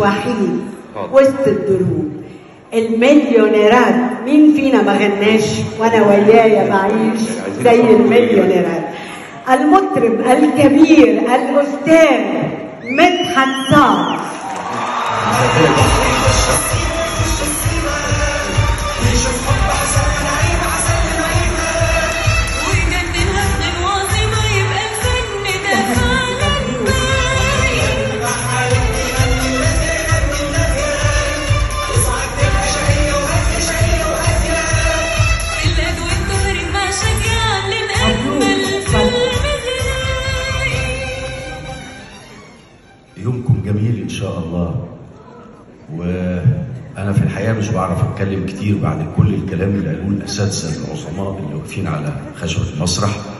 وحيد وسط الدروب المليونيرات مين فينا ما غناش وانا ويايا بعيش زي المليونيرات المطرب الكبير الاستاذ مدحت صالح وجد الهزل الواظبة يبقى الفن ده حالا باين الأد والدهر ما شجع للأجمل في المدراي يومكم جميل ان شاء الله وانا في الحقيقه مش بعرف اتكلم كتير بعد كل الكلام اللي قالوه الاساتذه العظماء اللي واقفين على خشبه المسرح